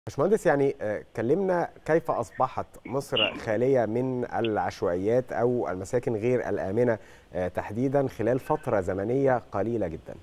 باشمهندس يعني آه، كلمنا كيف أصبحت مصر خالية من العشوائيات أو المساكن غير الآمنة آه، تحديدا خلال فترة زمنية قليلة جدا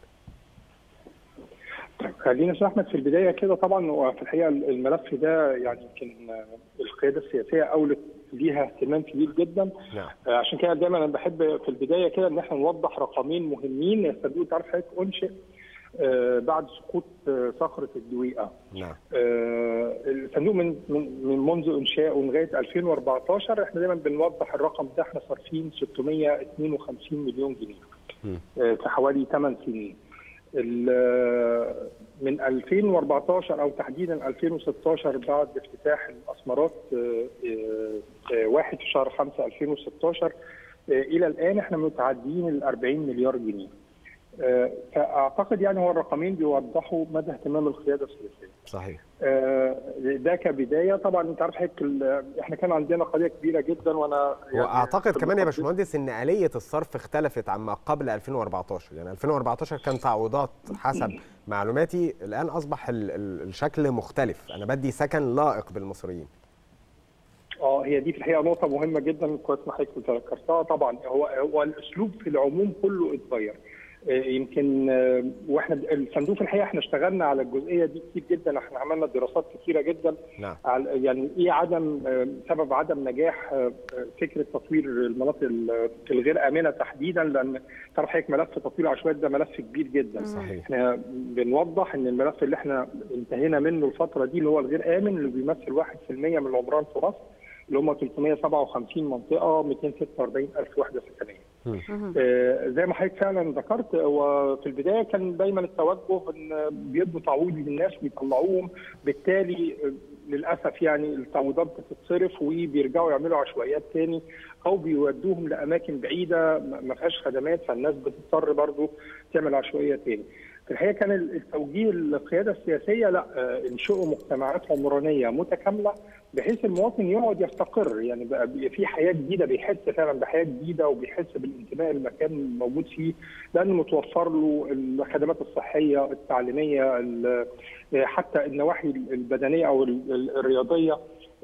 طيب خلينا نشوف احمد في البدايه كده طبعا هو في الحقيقه الملف ده يعني يمكن القياده السياسيه اولت ليها اهتمام كبير جدا نعم آه، عشان كده دايما انا بحب في البدايه كده ان احنا نوضح رقمين مهمين الصندوق تعرف حضرتك انشئ آه، بعد سقوط آه، صخره الدويقه نعم آه، الصندوق من من من منذ انشائه لغايه 2014 احنا دايما بنوضح الرقم ده احنا صارفين 652 مليون جنيه مم. آه، في حوالي 8 سنين ال- من 2014 او تحديدا 2016 بعد افتتاح الاسمرات آه، آه، آه، واحد في شهر 5 2016 آه، الى الان احنا متعدين ال 40 مليار جنيه. آه، فاعتقد يعني هو الرقمين بيوضحوا مدى اهتمام القياده السياسيه. صحيح آه، ده كبدايه طبعا انت عارف حضرتك ال- احنا كان عندنا قضيه كبيره جدا وانا وأعتقد في كمان يا المقدمة- باشمهندس إن آلية الصرف اختلفت عما قبل 2014 يعني 2014 كان تعويضات حسب معلوماتي الآن أصبح ال- ال- الشكل مختلف أنا بدي سكن لائق بالمصريين اه هي دي في الحقيقه نقطه مهمه جدا كويس ما حضرتك ذكرتها طبعا هو هو الاسلوب في العموم كله اتغير آه، يمكن آه، واحنا الصندوق في الحقيقه احنا اشتغلنا على الجزئيه دي كتير جدا احنا عملنا دراسات كتيره جدا نعم على يعني ايه عدم آه، سبب عدم نجاح آه، آه، فكره تطوير المناطق ال- الغير امنه تحديدا لان تعرف حضرتك ملف تطوير العشوائيات ده ملف كبير جدا صحيح احنا بنوضح ان الملف اللي احنا انتهينا منه الفتره دي اللي هو الغير امن اللي بيمثل 1% من العمران في مصر اللي هم 357 منطقه 246 الف وحده سكنيه. مم. آه، زي ما حضرتك فعلا ذكرت هو في البدايه كان دايما التوجه ان بيدوا تعويض للناس ويطلعوهم بالتالي آه، للاسف يعني التعويضات بتتصرف وبيرجعوا يعملوا عشوائيات تاني او بيودوهم لاماكن بعيده ما ما فيهاش خدمات فالناس بتضطر برضو تعمل عشوائيه تاني. في الحقيقه كان التوجيه القياده السياسيه لا آه، انشئوا مجتمعات عمرانيه متكامله بحيث المواطن يقعد يستقر يعني بقى بي- في حياه جديده بيحس فعلا بحياه جديده وبيحس بالانتماء للمكان الموجود فيه لانه متوفر له الخدمات الصحيه التعليميه ال- حتى النواحي البدنيه او ال- ال- الرياضيه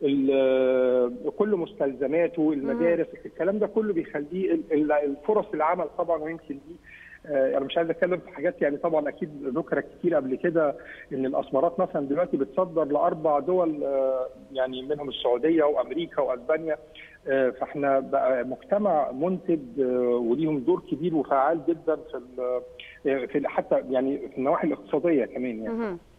ال- كل مستلزماته المدارس الكلام ده كله بيخليه ال- ال- الفرص العمل طبعا ويمكن دي آه، انا مش عايز اتكلم في حاجات يعني طبعا اكيد ذكرت كتير قبل كده ان الاسمرات مثلا دلوقتي بتصدر لاربع دول آه، يعني منهم السعوديه وامريكا والبانيا آه، فاحنا بقى مجتمع منتج آه، وليهم دور كبير وفعال جدا في ال- آه، في ال- حتى يعني في النواحي الاقتصاديه كمان يعني مهم.